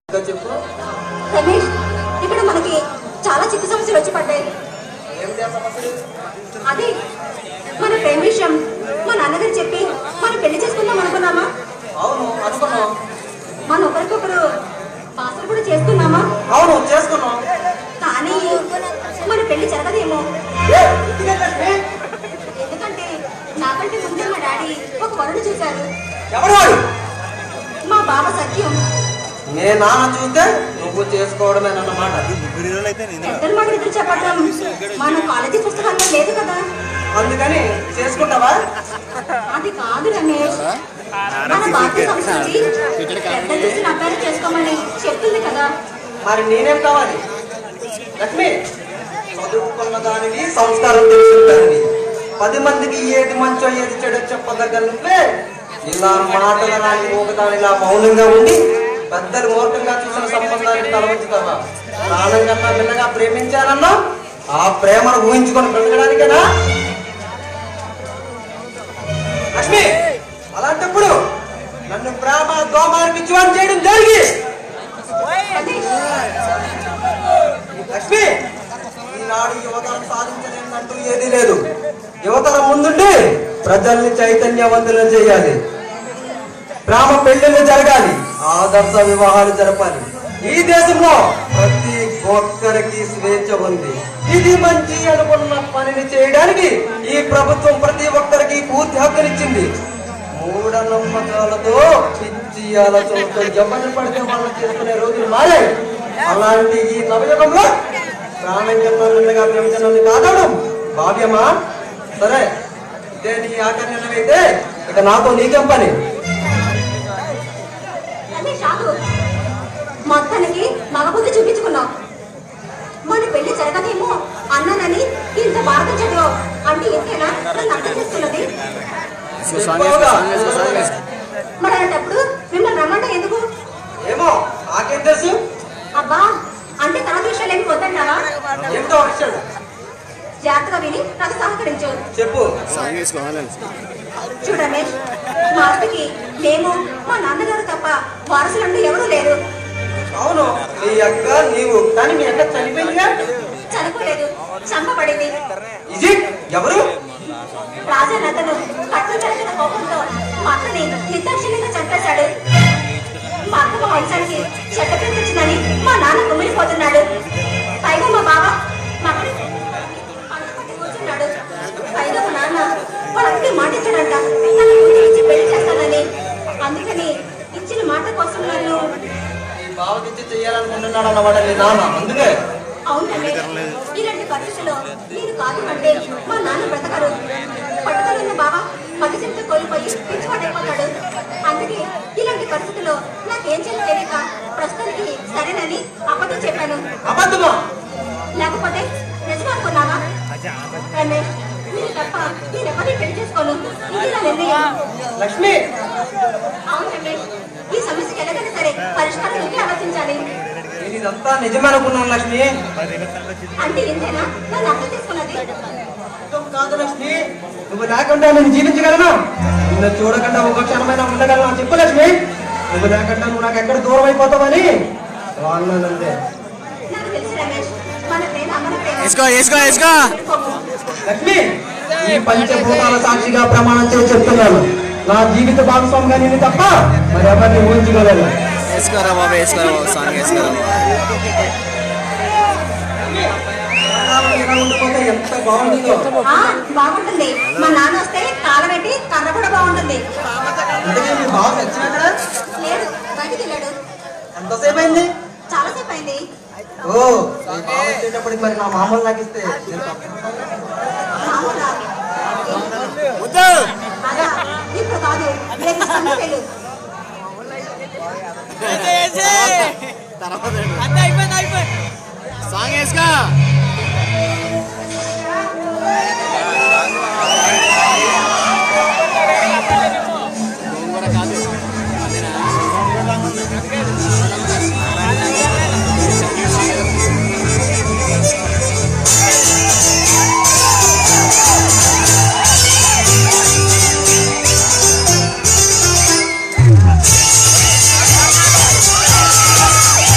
ఇంకా చెప్పు రమేష్ ఇక్కడ మనకి చాలా చిక్కు సమస్యలు వచ్చి పడ్డాయి ఏమిటి ఆ సమస్యలు అదే మన ప్రేమ విషయం మా నాన్నగారు చెప్పి మనం పెళ్లి చేసుకుందాం అనుకున్నామా అవును అనుకున్నాం మన ఒకరికొకరు పాసలు కూడా చేసుకున్నామా అవును చేసుకున్నాం కానీ మన పెళ్లి జరగదేమో ఏ, ఇదే లక్ష్మి. ఎందుకంటే నాకంటే ముందే మా డాడీ ఒక వరుడు చూశారు ఎవడు వాడు మా బావ సత్యం నే నాన్న చూస్తే నువ్వు చేసుకోవడమేనన్నమాట పెద్దల మాట ఎదురు చెప్పడం మన కాలేజీ పుస్తకాల్లో లేదు కదా అందుకని చేసుకుంటావా అది కాదు రమేష్ మన భారతీయ సంస్కృతి పెద్ద చూసిన అబ్బాయిని చేసుకోమని చెప్తుంది కదా మరి నేనేం కావాలి లక్ష్మి చదువుకున్న దానివి సంస్కారం తెలిసిన దానివి పది మందికి ఏది మంచో ఏది చెడో చెప్పదగ్గ నువ్వే ఇలా మాటలు రాని మూగదాని ఇలా మౌనంగా ఉండి పెద్దలు మూర్ఖంగా చూసిన సంబంధానికి తలవంచుతావా ప్రాణం కన్నా మిన్నగా ప్రేమించానన్నా ఆ ప్రేమను ఊహించుకొని బ్రతకడానికేనా లక్ష్మి అలాంటప్పుడు నన్ను ప్రేమ దోమాన్ని పిచ్చివాడిని చేయడం జరిగి రమేష్ లక్ష్మి ఈనాడు యువతరం సాధించలేదంటూ ఏదీ లేదు యువతరం ముందుండి ప్రజల్ని చైతన్యవంతులను చేయాలి గ్రామ పెళ్లిళ్ళు జరగాలి ఆదర్శ వివాహాలు జరపాలి ఈ దేశంలో ప్రతి ఒక్కరికి స్వేచ్ఛ ఉంది ఇది మంచి అనుకున్న పనిని చేయడానికి ఈ ప్రభుత్వం ప్రతి ఒక్కరికి పూర్తి హక్కునిచ్చింది మూఢనమ్మకాలతో పిచ్చి ఆలోచనలతో ఎవరిని పడితే వాళ్ళు చేసుకునే రోజులు మారాయి అలాంటి ఈ నవయుగంలో ప్రాణం కన్నా నిన్నగా ప్రేమించడం కాదడం భావ్యమా సరే ఇదే నీ ఆఖరి నిర్ణయం అయితే ఇక నాతో నీకేం పని రమేష్ ఆగు మొత్తానికి మగబుద్ధి చూపించుకున్నావు మన పెళ్లి జరగదేమో అన్నానని ఇంత భారతం చదివావు అంటే ఇంతేనా నన్ను అర్థం చేసుకున్నది చెప్పావుగా. మరి అలాంటప్పుడు మిమ్మల్ని రమ్మంటే ఎందుకు ఏమో నాకేం తెలుసు అబ్బా అంటే తన విషయాలు ఏమి వద్దంటావా ఏమిటో విషయం జాగ్రత్తగా విని నాకు సహకరించు చెప్పు చూడు రమేష్ మా ఆస్తికి మేము మా నాన్నగారు తప్ప వారసులంటూ ఎవరూ లేరు అవును నీ అక్క నీవు కానీ మీ అక్క చనిపోయిందిగా చనిపోలేదు చంపబడింది ఇది ఎవరు రాజానతను కట్టు జరిగిన కోపంతో మా అక్కని నిర్దాక్షిణ్యంగా చంపేశాడు మా అక్క మా వంశానికి చెడ్డ పేరు తెచ్చిందని మా నాన్న కుమిలిపోతున్నాడు పైగా మా బావ మా అక్కని పట్టుపట్టి కూర్చున్నాడు పైగా మా నాన్న వాళ్ళకి మాట ఇచ్చాడంట నన్ను ముందు ఇచ్చి పెళ్లి చేస్తానని అందుకని ఇచ్చిన మాట కోసం నన్ను నీ బావకిచ్చి చెయ్యాలనుకుంటున్నాడు అన్నమాట నీ నాన్న అందుకే అవునండి ఇలాంటి పరిస్థితుల్లో నేను కాదు అంటే మా నాన్న బ్రతకరు పట్టుదలున్న బావ మగజంతో కోల్పోయి పిచ్చివాడైపోతాడు అందుకే ఇలాంటి పరిస్థితుల్లో నాకేం చేయాలో తెలియక ప్రస్తుతానికి సరేనని అబద్ధం చెప్పాను అబద్ధమా లేకపోతే నిజం అనుకున్నావా రమేష్ మీరు తప్ప నేను ఎవరిని పెళ్లి చేసుకోను ఇది నా నిర్ణయం లక్ష్మి అవును రమేష్ ఈ సమస్యకి ఎలాగైనా సరే పరిష్కారం నువ్వే ఆలోచించాలి నేను ఇదంతా నిజమనుకున్నాను లక్ష్మి అంటే ఇంతేనా నన్ను అర్థం చేసుకున్నది నిజం కాదు లక్ష్మి నువ్వు లేకుండా నేను జీవించగలను నిన్ను చూడకుండా ఒక క్షణమైనా ఉండగలను చెప్పు లక్ష్మి నువ్వు లేకుండా నువ్వు నాకు ఎక్కడ దూరం అయిపోతావని అన్నానందే నాకు తెలుసు రమేష్ మన ప్రేమ అమర ప్రేమ వేసుకో వేసుకో వేసుకో లక్ష్మి ఈ పంచభూతాల సాక్షిగా ప్రమాణం చేసి చెప్తున్నాను నా జీవిత భాగస్వామిగా నేను తప్ప మరి ఎవరిని ఊహించుకోలేదు వేసుకోరా బాబు వేసుకోరా బాబు సాంగ్ వేసుకోరా బాబు ఇలా ఉండిపోతే ఎంత బాగుంటుందో ఆ, బాగుంటుంది మా నాన్న వస్తే కాల పెట్టి కర్ర కూడా బాగుంటుంది అందుకే మీ బావ చచ్చినక్కడ లేదు బయటికి వెళ్ళాడు ఎంతసేపు అయింది చాలాసేపు అయింది ఓ మీ బావ వచ్చేటప్పటికి మరి నా మామూలు నాకు ఇస్తే నేను తప్పకుండా మామూలా? వద్దు అదా, ఇప్పుడు కాదు రేపు ఇస్తాను వెళ్ళు సాంగ్ వేసుకో గోంగూర కాదు Thank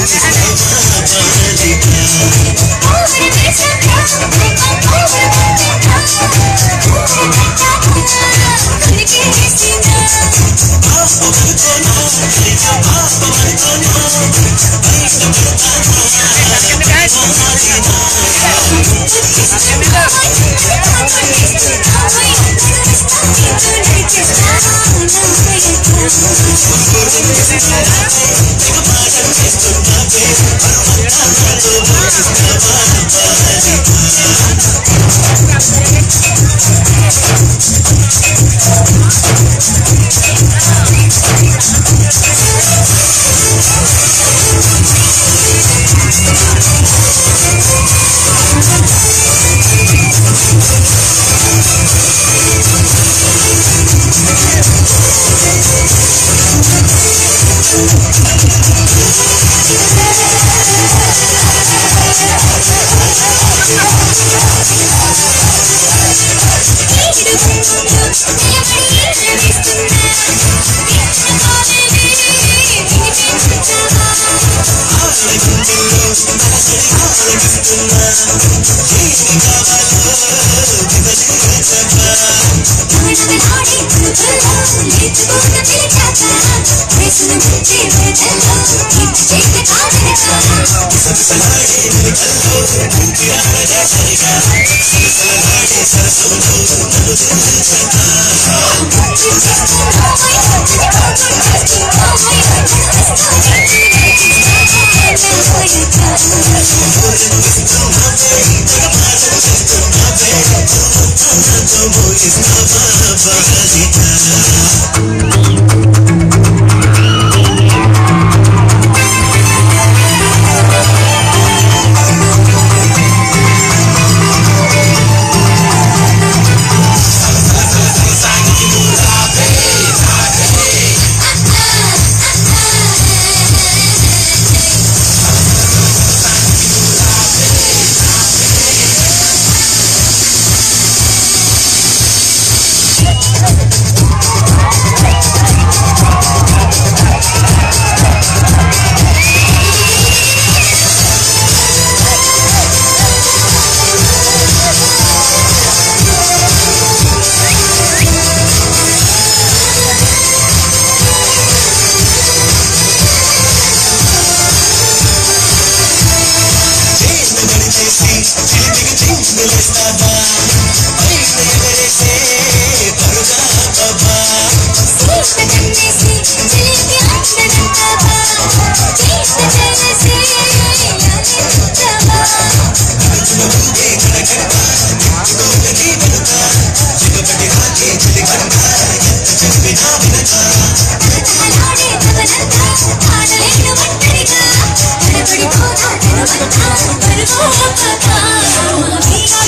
Thank you.